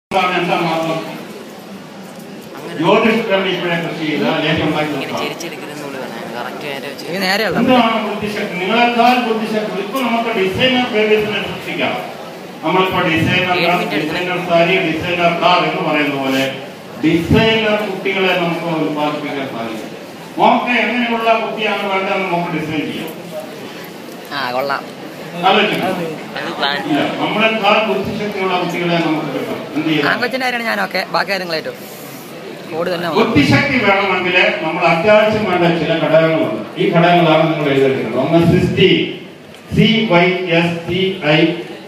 എന്താണ് എന്താ മാസം ജ്യോതിഷം ഇപ്പോഴേ കൃഷി ചെയ്ത ലേഖം ഉണ്ടാക്കി ഇങ്ങനെ വെക്കാം. ചിരിച്ചെടുക്കുന്നുള്ളൂ കറക്റ്റ് നേരെ വെച്ച് ഇത് നേരെയല്ല എന്താണ് ബുദ്ധിശക്തി നിങ്ങളെക്കാൾ ബുദ്ധിശക്തി ഇപ്പൊ നമുക്ക് ഡിസൈനർ ബേബീസിനെ സൃഷ്ടിക്കാം നമ്മളിപ്പോ designer designer sari designer car എന്ന് പറയുന്ന പോലെ ഡിസൈനർ കുട്ടികളെ നമുക്ക് ഉത്പാദിപ്പിക്കാൻ സാധിക്കും നമുക്ക് എങ്ങനെയുള്ള കുട്ടിയാണ് വേണ്ടതെന്ന് നമുക്ക് ഡിസൈൻ ചെയ്യാം ആ കൊള്ളാം ആലോചിക്കണം. അത് പ്ലാൻ ഇല്ല നമ്മളെക്കാൾ ബുദ്ധിശക്തിയുള്ള കുട്ടികളെ നമുക്ക് കിട്ടും എന്ത് ചെയ്യണം ആങ്കൊച്ചിന്റെ കാര്യമാണ് ഞാനൊക്കെ ബാക്കി കാര്യങ്ങളായിട്ടും കോഡ് തന്നെ മതി. ബുദ്ധിശക്തി വേണമെങ്കിൽ നമ്മൾ അത്യാവശ്യം വേണ്ട ചില ഘടകങ്ങളുണ്ട് ഈ ഘടകങ്ങളാണ് നിങ്ങൾ എഴുതിയിട്ടുണ്ട് ഒന്ന് cysteine C Y S T I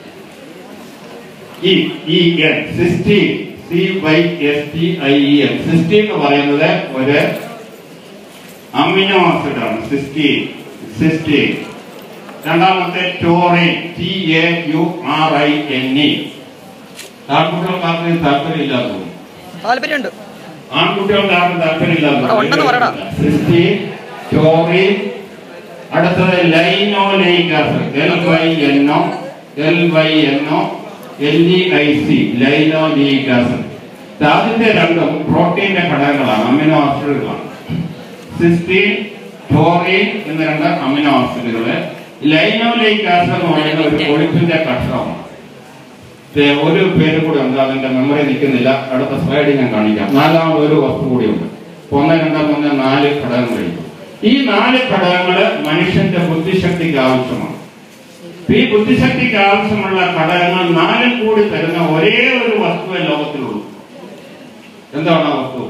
E E N cysteine C Y S T I E N cysteine എന്ന് പറയുന്നത് ഒരു അമിനോ ആസിഡ് ആണ് സിസ്റ്റി സിസ്റ്റി രണ്ടാമത്തെ taurine T A U R I N E ആൺകുട്ടികൾക്ക് താല്പര്യമില്ലാത്ത തോന്നുന്നു താല്പര്യമുണ്ട് ആൺകുട്ടികളുടെ ആർക്കും താല്പര്യമില്ലാത്ത അവിടെ ഉണ്ടെന്ന് പറയടാ. സിസ്റ്റി ടോറി അടുത്തത് linoleic acid L Y N O L Y N O L E I C linoleic acid അതിന്റെ രണ്ടും പ്രോട്ടീന്റെ ഘടകങ്ങളാണ് അമിനോ ആസിഡുകളാണ് സിസ്റ്റീൻ ടോറിൻ എന്ന രണ്ട് അമിനോ ആസിഡുകള് ലൈനോലൈക് ആസിഡ് എന്ന് പറയുന്ന ഒരു കൊഴുപ്പിന്റെ കഷണമാണ് ദേ, ഒരു പേര് കൂടി ഉണ്ട് അതിന്റെ മെമ്മറി നിൽക്കുന്നില്ല അടുത്ത സ്ലൈഡിൽ ഞാൻ കാണിക്കാം നാലാമത് ഒരു വസ്തു കൂടിയുണ്ട് ഒന്ന് രണ്ട് മൂന്ന് നാല് ഘടകങ്ങളുണ്ട് ഈ നാല് ഘടകങ്ങള് മനുഷ്യന്റെ ബുദ്ധിശക്തിക്ക് ആവശ്യമാണ് ഈ ബുദ്ധിശക്തിക്ക് ആവശ്യമുള്ള ഘടകങ്ങൾ നാലും കൂടി തരുന്ന ഒരേ ഒരു വസ്തുവേ ലോകത്തിലുള്ളൂ എന്താണ് ആ വസ്തു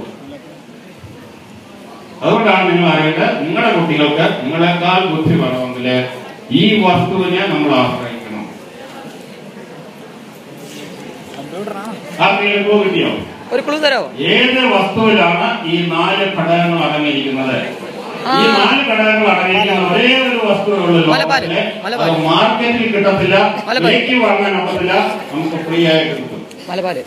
അതുകൊണ്ടാണ് നിങ്ങൾ അറിയേണ്ടത് നിങ്ങളുടെ കുട്ടികൾക്ക് നിങ്ങളെക്കാൾ ബുദ്ധി വേണമെങ്കിൽ ഈ വസ്തുവിനെ നമ്മൾ ആശ്രയിക്കണം ആർക്കെങ്കിലും ക്ലൂ കിട്ടിയോ ഒരു ക്ലൂ തരാമോ ഏത് വസ്തുവിലാണ് ഈ നാല് ഘടകങ്ങൾ അടങ്ങിയിരിക്കുന്നത് ആ. ഈ നാല് ഘടകങ്ങൾ അടങ്ങിയിരിക്കുന്ന ഒരേ ഒരു വസ്തുവുള്ള മലബാർ. ലോകത്തിലെ മലബാർ. അത് മാർക്കറ്റിൽ കിട്ടത്തില്ല മലബാർ. വിലയ്ക്ക് വാങ്ങാൻ ഒക്കത്തില്ല നമുക്ക് ഫ്രീ ആയിട്ട് കിട്ടും മലബാര്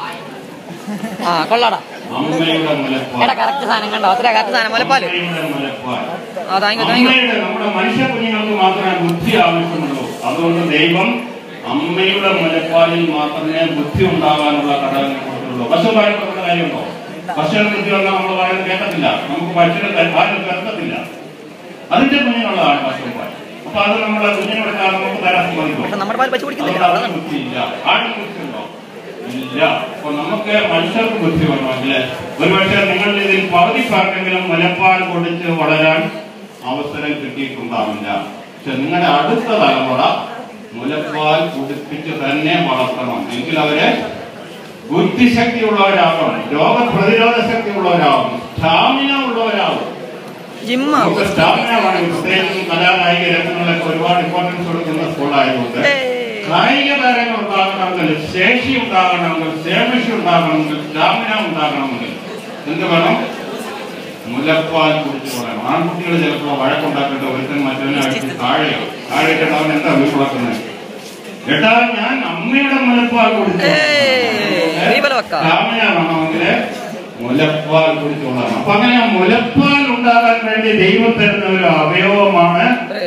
ആ കൊള്ളാടാ അമ്മയുടെ മുലപ്പാൽ എടാ കറക്റ്റ് സാധനം കണ്ടോ അത്ര കറക്റ്റ് സാധനം മുലപ്പാല് അമ്മയുടെ മുലപ്പാൽ ആ താങ്ക് യു താങ്ക് യു അമ്മയുടെ നമ്മുടെ മനുഷ്യ കുഞ്ഞുങ്ങൾക്ക് മാത്രമേ ബുദ്ധി ആവശ്യമുള്ളൂ അതുകൊണ്ട് ദൈവം അമ്മയുടെ മുലപ്പാലിൽ മാത്രമേ ബുദ്ധി ഉണ്ടാകാനുള്ള ഘടകങ്ങൾ കൊടുത്തുള്ളൂ പശു പറയപ്പെടുന്ന കാര്യമുണ്ടോ പശുവിന് ബുദ്ധി വന്നാൽ നമ്മൾ പറയുന്നത് കേൾക്കത്തില്ല നമുക്ക് പശുവിന് പാലിൽ കിടക്കത്തില്ല അതിന്റെ കുഞ്ഞിനുള്ളതാണ് പശുപാൽ അപ്പൊ അത് നമ്മുടെ കുഞ്ഞിനെടുക്കാൻ നമുക്ക് തരാൻ സാധിക്കും പക്ഷെ നമ്മുടെ പാൽ പച്ച കുടിക്കുന്നില്ല അതുകൊണ്ട് അതാണ് അതിന് ബുദ്ധിയില്ല ആടിന് ബുദ്ധിയുണ്ടോ ഇല്ല അപ്പൊ നമുക്ക് മനുഷ്യർക്ക് ബുദ്ധി വേണമെങ്കിൽ ഒരുപക്ഷെ നിങ്ങളുടെ ഇതിൽ പകുതി പേർക്കെങ്കിലും മുലപ്പാൽ കൊടുത്ത് വളരാൻ അവസരം കിട്ടിയിട്ടുണ്ടാവില്ല പക്ഷെ നിങ്ങളുടെ അടുത്ത തലമുറ മുലപ്പാൽ കുടിപ്പിച്ച് തന്നെ വളർത്തണം എങ്കിൽ അവര് ബുദ്ധിശക്തി ഉള്ളവരാകണം രോഗപ്രതിരോധ ശക്തി ഉള്ളവരാകും സ്റ്റാമിന ഉള്ളവരാകും ജിമ്മ നമുക്ക് സ്റ്റാമിന വേണം പ്രത്യേകിച്ചും കലാകായിക രംഗങ്ങളിലൊക്കെ ഒരുപാട് ഇമ്പോർട്ടൻസ് കൊടുക്കുന്ന സ്കൂളായതുകൊണ്ട് കായിക താരങ്ങൾ ഉണ്ടാകണമെങ്കിൽ ശേഷി ഉണ്ടാകണമെങ്കിൽ ശേഷി ഉണ്ടാകണമെങ്കിൽ സ്റ്റാമിന ഉണ്ടാകണമെങ്കിൽ എന്ത് വേണം മുലപ്പാൽ കുടിച്ചു പറയണം ആൺകുട്ടികൾ ചിലപ്പോൾ വഴക്കുണ്ടാക്കേണ്ട ഒരുത്തൻ മറ്റവനെ അടിച്ച് താഴെയോ താഴെ ഇട്ടിട്ട് അവൻ എന്താ വീട്ടിലാക്കുന്നത് ഏട്ടാ ഞാൻ അമ്മയുടെ മുലപ്പാൽ കുടിച്ചു ദീപല വെക്ക സ്റ്റാമിന വേണമെങ്കിൽ മുലപ്പാൽ കുടിച്ചോളാം അപ്പൊ അങ്ങനെ ആ മുലപ്പാൽ ഉണ്ടാകാൻ വേണ്ടി ദൈവം തരുന്ന ഒരു അവയവമാണ്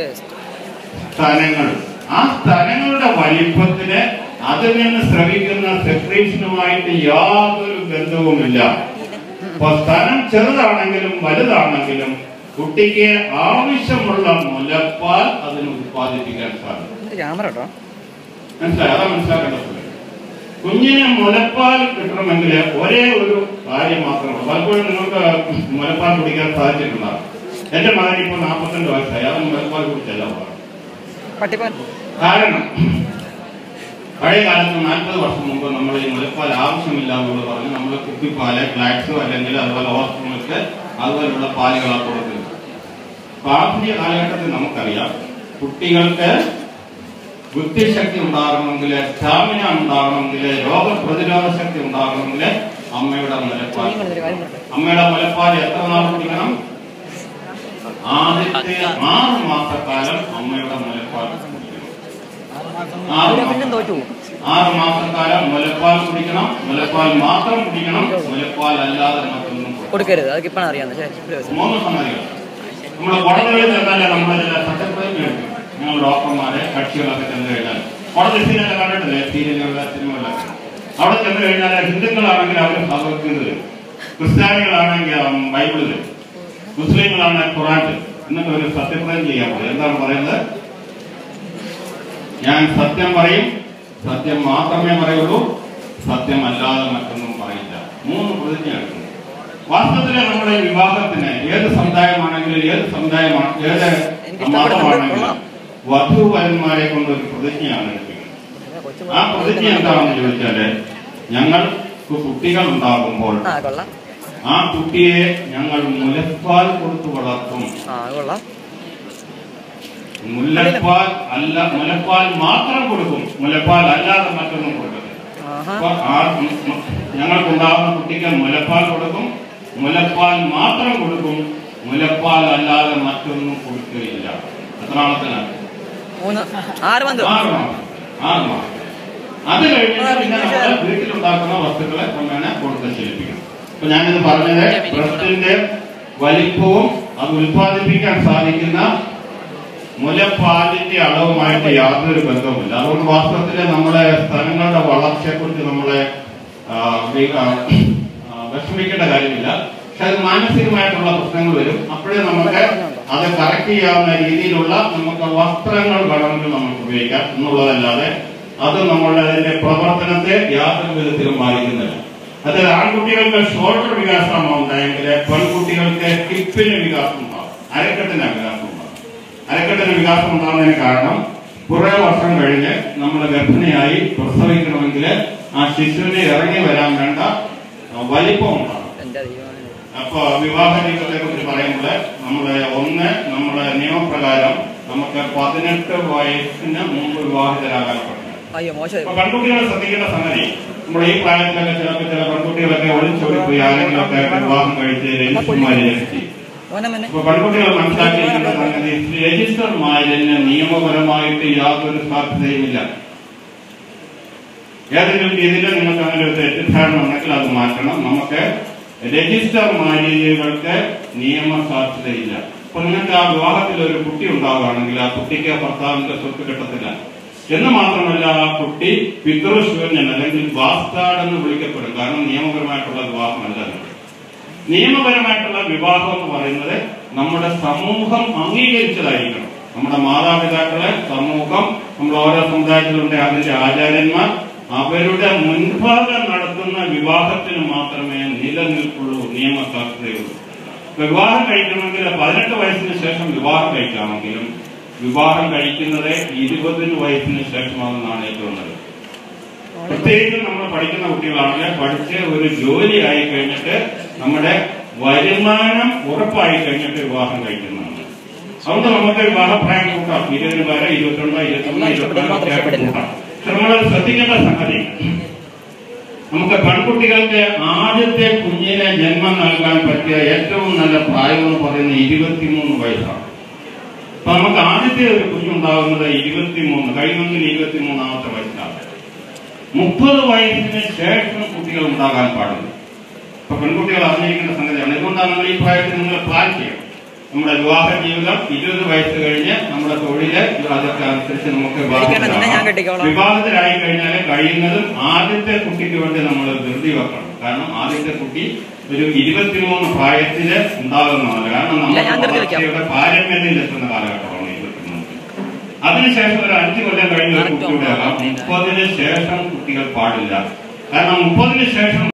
സ്ഥലങ്ങൾ ആ സ്ഥലങ്ങളുടെ വലിപ്പത്തിന് അതിൽ നിന്ന് ശ്രവിക്കുന്ന സെക്രീഷനുമായിട്ട് യാതൊരു ബന്ധവുമില്ല അപ്പൊ സ്ഥലം ചെറുതാണെങ്കിലും വലുതാണെങ്കിലും കുട്ടിക്ക് ആവശ്യമുള്ള മുലപ്പാൽ അതിന് ഉത്പാദിപ്പിക്കാൻ സാധിക്കും ക്യാമറ കേട്ടോ മനസ്സിലായി അതാ മനസ്സിലാക്കേണ്ടത് കുഞ്ഞിന് മുലപ്പാൽ കിട്ടണമെങ്കിൽ ഒരേ ഒരു കാര്യം മാത്രമേ പലപ്പോഴും നിങ്ങൾക്ക് മുലപ്പാൽ കുടിക്കാൻ സാധിച്ചിട്ടുണ്ടാകും എന്റെ മകൻ ഇപ്പൊ നാൽപ്പത്തിരണ്ട് വയസ്സായി അവൻ മുലപ്പാൽ കുടിച്ചല്ല പോകാറ് പട്ടിപ്പാൽ കാരണം പഴയ കാലത്ത് നാൽപ്പത് വർഷം മുമ്പ് നമ്മൾ ഈ മുലപ്പാൽ ആവശ്യമില്ല എന്നുള്ളത് പറഞ്ഞ് നമ്മൾ കുപ്പിപ്പാല് ഫ്ലാക്സോ അല്ലെങ്കിൽ അതുപോലെ ഓസ്ട്രമിൽക്ക് അതുപോലുള്ള പാലുകളാണ് കൊടുക്കുന്നത് അപ്പൊ ആധുനിക കാലഘട്ടത്തിൽ നമുക്കറിയാം കുട്ടികൾക്ക് ബുദ്ധിശക്തി ഉണ്ടാകണമെങ്കിൽ സ്റ്റാമിന ഉണ്ടാകണമെങ്കിൽ രോഗപ്രതിരോധ ശക്തി ഉണ്ടാകണമെങ്കിൽ അമ്മയുടെ മുലപ്പാൽ അമ്മയുടെ മുലപ്പാൽ എത്ര നാൾ കുടിക്കണം ആദ്യത്തെ ആറ് മാസക്കാലം അമ്മയുടെ മുലപ്പാൽ കുടിക്കണം ആറ് പിന്നെ മാസം തോറ്റു പോകും ആറ് മാസക്കാലം മുലപ്പാൽ കുടിക്കണം മുലപ്പാൽ മാത്രം കുടിക്കണം മുലപ്പാൽ അല്ലാതെ മറ്റൊന്നും കൊടുക്കരുത്. കൊടുക്കരുത് അതൊക്കെ ഇപ്പഴാണ് അറിയാവുന്നത് ശരി മൂന്ന് സംഗതികൾ നമ്മൾ കോടതികളിൽ ചെന്നാലേ നമ്മൾ ചില സത്യപ്രതിജ്ഞ എടുക്കും ഞങ്ങൾ ഡോക്ടർമാരെ കക്ഷികളൊക്കെ ചെന്ന് കഴിഞ്ഞാൽ കോടതി സീനൊക്കെ കണ്ടിട്ടില്ലേ സീരിയലുകളിലെ സിനിമകളിലൊക്കെ അവിടെ ചെന്ന് കഴിഞ്ഞാൽ ഹിന്ദുക്കളാണെങ്കിൽ അവർ ഭഗവത്ഗീത തരും ക്രിസ്ത്യാനികളാണെങ്കിൽ ഉം, ബൈബിള് തരും മുസ്ലിങ്ങളാണ് ഖുറാൻ തരും എന്നിട്ട് ഒരു സത്യപ്രതിജ്ഞ ചെയ്യാൻ പറയും എന്താണ് പറയുന്നത് ഞാൻ സത്യം പറയും സത്യം മാത്രമേ പറയുള്ളൂ സത്യമല്ലാതെ മറ്റൊന്നും പറയില്ല മൂന്ന് പ്രതിജ്ഞ എടുക്കുന്നു വാസ്തവത്തിൽ നമ്മുടെ ഈ വിവാഹത്തിന് ഏത് സമുദായമാണെങ്കിലും ഏത് സമുദായമാണ് ഏത് മതമാണെങ്കിലും വധുവരന്മാരെ കൊണ്ട് ഒരു പ്രതിജ്ഞയാണ് എടുക്കുന്നത് ആ പ്രതിജ്ഞ എന്താണെന്ന് ചോദിച്ചാല് ഞങ്ങൾക്ക് കുട്ടികൾ ഉണ്ടാകുമ്പോൾ ആ കൊള്ളാം ആ കുട്ടിയെ ഞങ്ങൾ മുലപ്പാൽ കൊടുത്തു വളർത്തും ആ കൊള്ളാം മുലപ്പാൽ അല്ല മുലപ്പാൽ മാത്രം കൊടുക്കും മുലപ്പാൽ അല്ലാതെ മറ്റൊന്നും കൊടുക്കത്തില്ല ആഹാ അപ്പൊ ആ ഉം ഉം ഞങ്ങൾക്കുണ്ടാകുന്ന കുട്ടിക്ക് മുലപ്പാൽ കൊടുക്കും മുലപ്പാൽ മാത്രം കൊടുക്കും മുലപ്പാൽ അല്ലാതെ മറ്റൊന്നും കൊടുക്കുകയില്ല എത്ര നാളത്തിനാണ് മൂന്ന് ആറ് മന്ത് ആറ് മാസം ആറ് മാസം അത് കഴിഞ്ഞിട്ട് പിന്നെ നമ്മൾ വീട്ടിലുണ്ടാക്കുന്ന വസ്തുക്കളെ ക്രമേണ കൊടുത്ത് ശീലിപ്പിക്കണം അപ്പൊ ഞാനിത് പറഞ്ഞത് ബ്രസ്റ്റിന്റെ വലിപ്പവും അത് ഉൽപ്പാദിപ്പിക്കാൻ സാധിക്കുന്ന മുലപ്പാലിന്റെ അളവുമായിട്ട് യാതൊരു ബന്ധവുമില്ല അതുകൊണ്ട് വാസ്തവത്തിൽ നമ്മുടെ സ്ഥലങ്ങളുടെ വളർച്ചയെക്കുറിച്ച് നമ്മളെ ആ, വി- ആ, ആ, വിഷമിക്കേണ്ട കാര്യമില്ല പക്ഷെ അത് മാനസികമായിട്ടുള്ള പ്രശ്നങ്ങൾ വരും അപ്പോഴേ നമുക്ക് അത് കറക്റ്റ് ചെയ്യാവുന്ന രീതിയിലുള്ള നമുക്ക് വസ്ത്രങ്ങൾ വേണമെങ്കിൽ നമുക്ക് ഉപയോഗിക്കാം എന്നുള്ളതല്ലാതെ അത് നമ്മളുടെ അതിന്റെ പ്രവർത്തനത്തെ യാതൊരു വിധത്തിലും ബാധിക്കുന്നില്ല അത് ആൺകുട്ടികൾക്ക് ഷോൾഡർ വികാസം ഉണ്ടായെങ്കിൽ പെൺകുട്ടികൾക്ക് ഹിപ്പിന് വികാസം ഉണ്ടാകും അരക്കെട്ടിന് വികാസം ഉണ്ടാകും അരക്കെട്ടിന് വികാസം ഉണ്ടാകുന്നതിന് കാരണം കുറെ വർഷം കഴിഞ്ഞ് നമ്മൾ ഗർഭിണിയായി പ്രസവിക്കണമെങ്കിൽ ആ ശിശുവിനെ ഇറങ്ങി വരാൻ വേണ്ട ആ, വലിപ്പം ഉണ്ടാകും എന്റെ ദൈവമേ. അപ്പൊ വിവാഹ ജീവിതത്തെ കുറിച്ച് പറയുമ്പോൾ നമ്മള് ഒന്ന് നമ്മുടെ നിയമപ്രകാരം നമുക്ക് പതിനെട്ട് വയസ്സിന് മുമ്പ് വിവാഹിതരാകാൻ പറ്റില്ല അയ്യോ മോശമായി അപ്പൊ പെൺകുട്ടികളെ ശ്രദ്ധിക്കേണ്ട സംഗതി നമ്മുടെ ഈ പ്രായത്തിലൊക്കെ ചിലപ്പോൾ ചില പെൺകുട്ടികളൊക്കെ ഒളിച്ചോടിപ്പോയി ആരെങ്കിലുമൊക്കെ വിവാഹം കഴിച്ച് രജിസ്റ്റർമാരെ ജനിച്ചു മോനെ മോനെ അപ്പൊ പെൺകുട്ടികൾ മനസ്സിലാക്കിയിരിക്കേണ്ട സംഗതി രജിസ്റ്റർ മാലിന്യ നിയമപരമായിട്ട് യാതൊരു സാധ്യതയുമില്ല ഏതെങ്കിലും രീതിയിൽ നിങ്ങൾക്ക് അങ്ങനെ ഒരു തെറ്റിദ്ധാരണ ഉണ്ടെങ്കിൽ അത് മാറ്റണം നമുക്ക് രജിസ്റ്റർ മാലിന്യങ്ങൾക്ക് നിയമ സാധ്യതയില്ല അപ്പൊ നിങ്ങൾക്ക് ആ വിവാഹത്തിൽ ഒരു കുട്ടി ഉണ്ടാവുകയാണെങ്കിൽ ആ കുട്ടിക്ക് ഭർത്താവിന്റെ സ്വത്ത് കിട്ടത്തില്ല എന്ന് മാത്രമല്ല ആ കുട്ടി പിതൃശൂന്യൻ അല്ലെങ്കിൽ ബാസ്താഡ് എന്ന് വിളിക്കപ്പെടും കാരണം നിയമപരമായിട്ടുള്ള വിവാഹമല്ല അത്. നിയമപരമായിട്ടുള്ള വിവാഹം എന്ന് പറയുന്നത് നമ്മുടെ സമൂഹം അംഗീകരിച്ചതായിരിക്കണം നമ്മുടെ മാതാപിതാക്കളെ സമൂഹം നമ്മൾ ഓരോ സമുദായത്തിലുണ്ട് അതിന്റെ ആചാര്യന്മാർ അവരുടെ മുൻഭാഗം നടത്തുന്ന വിവാഹത്തിന് മാത്രമേ നിലനിൽപ്പുള്ളൂ നിയമസാധ്യതയുള്ളൂ വിവാഹം കഴിക്കണമെങ്കിൽ പതിനെട്ട് വയസ്സിന് ശേഷം വിവാഹം കഴിക്കാമെങ്കിലും വിവാഹം കഴിക്കുന്നത് ഇരുപതിന് വയസ്സിന് ശേഷമാണെന്നാണ് ഏറ്റവും നല്ലത് പ്രത്യേകിച്ചും നമ്മൾ പഠിക്കുന്ന കുട്ടികളാണെങ്കിൽ പഠിച്ച് ഒരു ജോലി ആയി കഴിഞ്ഞിട്ട് നമ്മുടെ വരുമാനം ഉറപ്പായി കഴിഞ്ഞിട്ട് വിവാഹം കഴിക്കുന്നതാണ് അതുകൊണ്ട് നമുക്ക് വിവാഹപ്രായം കൂട്ടാം ഇരുപതിന് വരെ ഇരുപത്തൊന്ന് ഇരുപത്തൊന്ന് ഇരുപത്തിനാല് ഒക്കെ ആയിട്ട് കൂട്ടാം പക്ഷെ നമ്മൾ ശ്രദ്ധിക്കേണ്ട സംഗതി നമുക്ക് പെൺകുട്ടികൾക്ക് ആദ്യത്തെ കുഞ്ഞിനെ ജന്മം നൽകാൻ പറ്റിയ ഏറ്റവും നല്ല പ്രായം എന്ന് പറയുന്നത് ഇരുപത്തിമൂന്ന് വയസ്സാണ് അപ്പൊ നമുക്ക് ആദ്യത്തെ ഒരു കുഞ്ഞുണ്ടാകുന്നത് ഇരുപത്തിമൂന്ന് കഴിയുമെങ്കിൽ ഇരുപത്തിമൂന്നാമത്തെ വയസ്സിലാണ് മുപ്പത് വയസ്സിന് ശേഷം കുട്ടികൾ ഉണ്ടാകാൻ പാടില്ല അപ്പൊ പെൺകുട്ടികൾ അറിഞ്ഞിരിക്കേണ്ട സംഗതിയാണ് ഇതുകൊണ്ടാണ് നമ്മൾ ഈ പ്രായത്തിൽ നിങ്ങൾ പ്ലാൻ ചെയ്യണം നമ്മുടെ വിവാഹ ജീവിതം ഇരുപത് വയസ്സ് കഴിഞ്ഞ് നമ്മുടെ തൊഴില് അതൊക്കെ അനുസരിച്ച് നമുക്ക് ഇരിക്കട്ടെ, നിന്നെ ഞാൻ വിവാഹത്തിലാവാം. കെട്ടിക്കോളാം. വിവാഹത്തിലായി കഴിഞ്ഞാൽ കഴിയുന്നതും ആദ്യത്തെ കുട്ടിക്ക് വേണ്ടി നമ്മൾ ധൃതി വെക്കണം കാരണം ആദ്യത്തെ കുട്ടി ഒരു ഇരുപത്തിമൂന്ന് പ്രായത്തില് ഉണ്ടാകുന്നതല്ല കാരണം ഇല്ല, ഞാൻ നമ്മുടെ ധൃതി വെക്കാം. വളർച്ചയുടെ പാരമ്പര്യത്തിൽ എത്തുന്ന കാലഘട്ടമാണ് ഇരുപത്തിമൂന്ന് അതിനുശേഷം ഒരു അഞ്ചു കൊല്ലം കഴിഞ്ഞ് ഒരു കുട്ടിയുടെ ആകാം മുപ്പതിന് ശേഷം കുട്ടികൾ പാടില്ല കാരണം മുപ്പതിന് ശേഷം